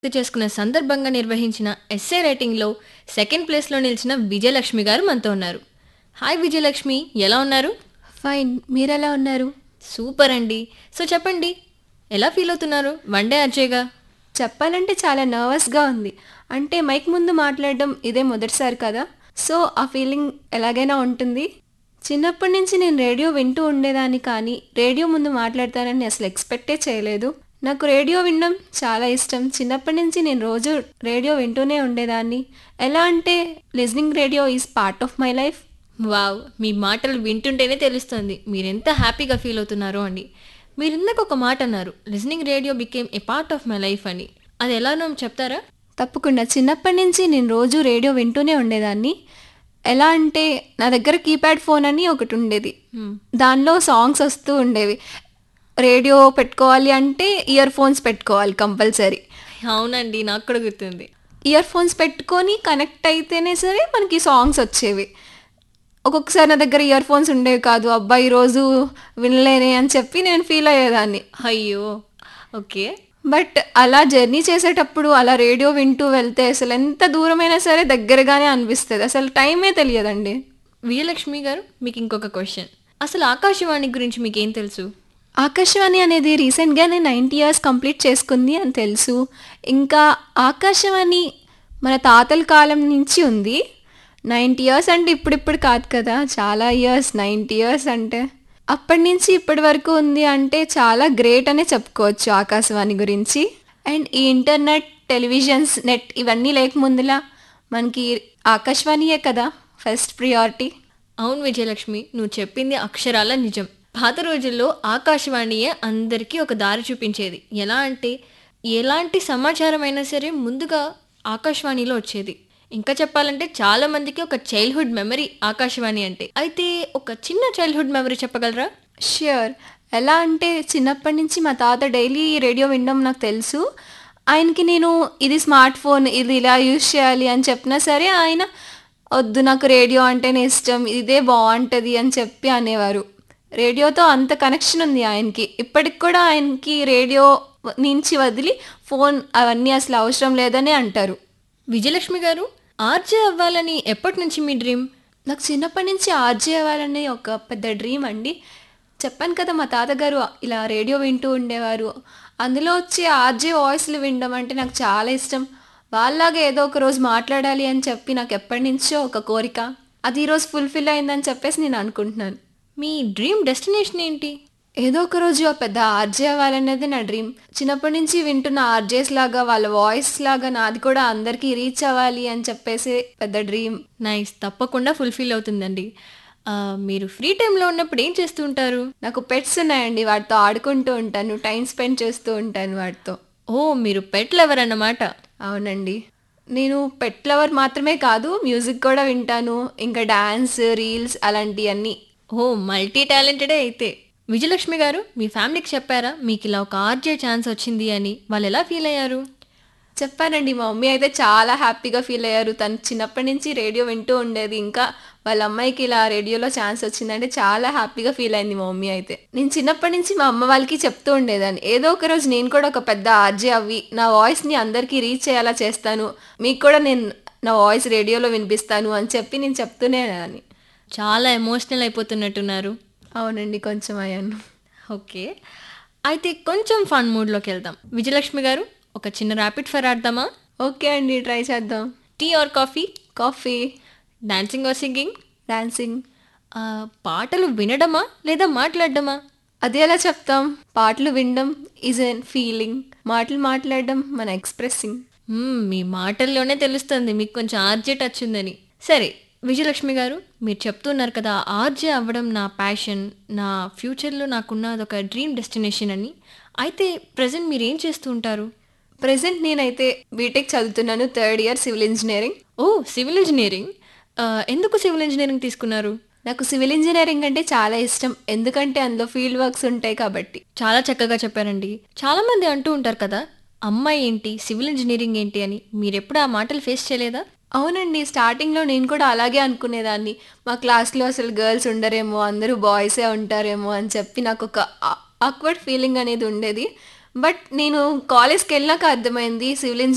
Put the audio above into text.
పూర్తి చేసుకున్న సందర్భంగా నిర్వహించిన ఎస్ఏ రైటింగ్లో సెకండ్ ప్లేస్లో నిలిచిన విజయలక్ష్మి గారు మనతో ఉన్నారు హాయ్ విజయలక్ష్మి ఎలా ఉన్నారు ఫైన్ మీరెలా ఉన్నారు సూపర్ అండి సో చెప్పండి ఎలా ఫీల్ అవుతున్నారు వన్ డే అర్జేగా చెప్పాలంటే చాలా నర్వస్గా ఉంది అంటే మైక్ ముందు మాట్లాడడం ఇదే మొదటిసారి కదా సో ఆ ఫీలింగ్ ఎలాగైనా ఉంటుంది చిన్నప్పటి నుంచి నేను రేడియో వింటూ ఉండేదాన్ని కానీ రేడియో ముందు మాట్లాడతానని అసలు ఎక్స్పెక్టే చేయలేదు నాకు రేడియో వినడం చాలా ఇష్టం చిన్నప్పటి నుంచి నేను రోజు రేడియో వింటూనే ఉండేదాన్ని ఎలా అంటే listening radio is part of my life wow మీ మాటలు వింటుంటేనే తెలుస్తుంది మీరెంత హ్యాపీగా ఫీల్ అవుతున్నారో అండి మీరు ఇందాక ఒక మాట అన్నారు listening radio became a part of my life అని అది ఎలానో చెప్తారా తప్పకుండా చిన్నప్పటి నుంచి నేను రోజు రేడియో వింటూనే ఉండేదాన్ని ఎలా అంటే నా దగ్గర కీప్యాడ్ ఫోన్ అని ఒకటి ఉండేది Hmm. దానిలో సాంగ్స్ వస్తూ ఉండేవి రేడియో పెట్టుకోవాలి అంటే ఇయర్ ఫోన్స్ పెట్టుకోవాలి కంపల్సరీ అవునండి నాకు కూడా గుర్తుంది ఇయర్ ఫోన్స్ పెట్టుకొని కనెక్ట్ అయితేనే సరే మనకి సాంగ్స్ వచ్చేవి ఒక్కొక్కసారి నా దగ్గర ఇయర్ ఫోన్స్ ఉండేవి కాదు అబ్బా ఈరోజు వినలేనే అని చెప్పి నేను ఫీల్ అయ్యేదాన్ని అయ్యో ఓకే బట్ అలా జర్నీ చేసేటప్పుడు అలా రేడియో వింటూ వెళ్తే అసలు ఎంత దూరమైనా సరే దగ్గరగానే అనిపిస్తుంది అసలు టైమే తెలియదండి విజయలక్ష్మి గారు మీకు ఇంకొక క్వశ్చన్ అసలు ఆకాశవాణి గురించి మీకు ఏం తెలుసు ఆకాశవాణి అనేది రీసెంట్గానే నైంటీ ఇయర్స్ కంప్లీట్ చేసుకుంది అని తెలుసు ఇంకా ఆకాశవాణి మన తాతల కాలం నుంచి ఉంది నైంటీ ఇయర్స్ అంటే ఇప్పుడిప్పుడు కాదు కదా చాలా ఇయర్స్ నైంటీ ఇయర్స్ అంటే అప్పటి నుంచి ఇప్పటి వరకు ఉంది అంటే చాలా గ్రేట్ అనే చెప్పుకోవచ్చు ఆకాశవాణి గురించి అండ్ ఈ ఇంటర్నెట్ టెలివిజన్స్ నెట్ ఇవన్నీ లేకముందులా మనకి ఆకాశవాణియే కదా ఫస్ట్ ప్రియారిటీ అవును విజయలక్ష్మి నువ్వు చెప్పింది అక్షరాల నిజం పాత రోజుల్లో ఆకాశవాణియే అందరికీ ఒక దారి చూపించేది ఎలా అంటే ఎలాంటి సమాచారం అయినా సరే ముందుగా ఆకాశవాణిలో వచ్చేది ఇంకా చెప్పాలంటే చాలా మందికి ఒక చైల్డ్హుడ్ మెమరీ ఆకాశవాణి అంటే అయితే ఒక చిన్న చైల్డ్హుడ్ మెమరీ చెప్పగలరా ష్యూర్ ఎలా అంటే చిన్నప్పటి నుంచి మా తాత డైలీ రేడియో వినడం నాకు తెలుసు ఆయనకి నేను ఇది స్మార్ట్ ఫోన్ ఇది ఇలా యూజ్ చేయాలి అని చెప్పినా సరే ఆయన వద్దు నాకు రేడియో అంటేనే ఇష్టం ఇదే బాగుంటుంది అని చెప్పి అనేవారు రేడియోతో అంత కనెక్షన్ ఉంది ఆయనకి ఇప్పటికి కూడా ఆయనకి రేడియో నుంచి వదిలి ఫోన్ అవన్నీ అసలు అవసరం లేదని అంటారు విజయలక్ష్మి గారు ఆర్జే అవ్వాలని ఎప్పటి నుంచి మీ డ్రీమ్ నాకు చిన్నప్పటి నుంచి ఆర్జే అవ్వాలనే ఒక పెద్ద డ్రీమ్ అండి చెప్పాను కదా మా తాతగారు ఇలా రేడియో వింటూ ఉండేవారు అందులో వచ్చే ఆర్జే వాయిస్లు వినడం అంటే నాకు చాలా ఇష్టం వాళ్ళలాగా ఏదో ఒక రోజు మాట్లాడాలి అని చెప్పి నాకు ఎప్పటి నుంచో ఒక కోరిక అది ఈరోజు ఫుల్ఫిల్ అయిందని చెప్పేసి నేను అనుకుంటున్నాను మీ డ్రీమ్ డెస్టినేషన్ ఏంటి ఏదో ఒక రోజు ఆ పెద్ద ఆర్జే అవ్వాలనేది నా డ్రీమ్ చిన్నప్పటి నుంచి వింటున్న ఆర్జేస్ లాగా వాళ్ళ వాయిస్ లాగా నాది కూడా అందరికీ రీచ్ అవ్వాలి అని చెప్పేసి పెద్ద డ్రీమ్ నైస్ తప్పకుండా ఫుల్ఫిల్ అవుతుందండి ఆ, మీరు ఫ్రీ టైంలో ఉన్నప్పుడు ఏం చేస్తూ ఉంటారు నాకు పెట్స్ ఉన్నాయండి వాటితో ఆడుకుంటూ ఉంటాను టైం స్పెండ్ చేస్తూ ఉంటాను వాటితో ఓ మీరు పెట్ లవర్ అన్నమాట అవునండి నేను పెట్ లవర్ మాత్రమే కాదు మ్యూజిక్ కూడా వింటాను ఇంకా డాన్స్ రీల్స్ అలాంటివన్నీ ఓ మల్టీ టాలెంటెడే అయితే విజయలక్ష్మి గారు మీ ఫ్యామిలీకి చెప్పారా మీకు ఇలా ఒక ఆర్జే ఛాన్స్ వచ్చింది అని వాళ్ళు ఎలా ఫీల్ అయ్యారు చెప్పానండి మా మమ్మీ అయితే చాలా హ్యాపీగా ఫీల్ అయ్యారు తను చిన్నప్పటి నుంచి రేడియో వింటూ ఉండేది ఇంకా వాళ్ళ అమ్మాయికి ఇలా రేడియోలో ఛాన్స్ వచ్చిందంటే చాలా హ్యాపీగా ఫీల్ అయింది మా మమ్మీ అయితే నేను చిన్నప్పటి నుంచి మా అమ్మ వాళ్ళకి చెప్తూ ఉండేదాన్ని ఏదో ఒక రోజు నేను కూడా ఒక పెద్ద ఆర్జే అవ్వి నా వాయిస్ని అందరికీ రీచ్ అయ్యేలా చేస్తాను మీకు కూడా నేను నా వాయిస్ రేడియోలో వినిపిస్తాను అని చెప్పి నేను చెప్తూనే దాన్ని చాలా ఎమోషనల్ అయిపోతున్నట్టున్నారు అవునండి కొంచెం అయ్యాను ఓకే అయితే కొంచెం ఫన్ మూడ్లోకి వెళ్దాం విజయలక్ష్మి గారు ఒక చిన్న ర్యాపిడ్ ఫైర్ ఆడదామా ఓకే అండి ట్రై చేద్దాం tea or coffee coffee dancing or singing dancing పాటలు వినడమా లేదా మాట్లాడడమా అది ఎలా చెప్తాం పాటలు వినడం ఈజ్ ఎన్ ఫీలింగ్ మాటలు మాట్లాడడం మన ఎక్స్ప్రెసింగ్ మ్మ్, మీ మాటల్లోనే తెలుస్తుంది మీకు కొంచెం ఆర్జే టచ్ ఉందని సరే విజయలక్ష్మి గారు మీరు చెప్తున్నారు కదా ఆర్జే అవ్వడం నా ప్యాషన్ నా ఫ్యూచర్లో నాకున్న ఒక డ్రీమ్ డెస్టినేషన్ అని అయితే ప్రజెంట్ మీరు ఏం చేస్తూ ఉంటారు ప్రెసెంట్ నేనైతే బీటెక్ చదువుతున్నాను థర్డ్ ఇయర్ సివిల్ ఇంజనీరింగ్ ఓ సివిల్ ఇంజనీరింగ్ ఆ, ఎందుకు సివిల్ ఇంజనీరింగ్ తీసుకున్నారు నాకు సివిల్ ఇంజనీరింగ్ అంటే చాలా ఇష్టం ఎందుకంటే అందులో ఫీల్డ్ వర్క్స్ ఉంటాయి కాబట్టి చాలా చక్కగా చెప్పారండి చాలా మంది అంటూ ఉంటారు కదా అమ్మాయి ఏంటి సివిల్ ఇంజనీరింగ్ ఏంటి అని మీరు ఎప్పుడు ఆ మాటలు ఫేస్ చేయలేదా అవునండి స్టార్టింగ్లో నేను కూడా అలాగే అనుకునేదాన్ని మా క్లాస్లో అసలు గర్ల్స్ ఉండరేమో అందరూ బాయ్సే ఉంటారేమో అని చెప్పి నాకు ఒక ఆక్వర్డ్ ఫీలింగ్ అనేది ఉండేది బట్ నేను కాలేజ్కి వెళ్ళాక అర్థమైంది సివిల్ ఇంజనీరింగ్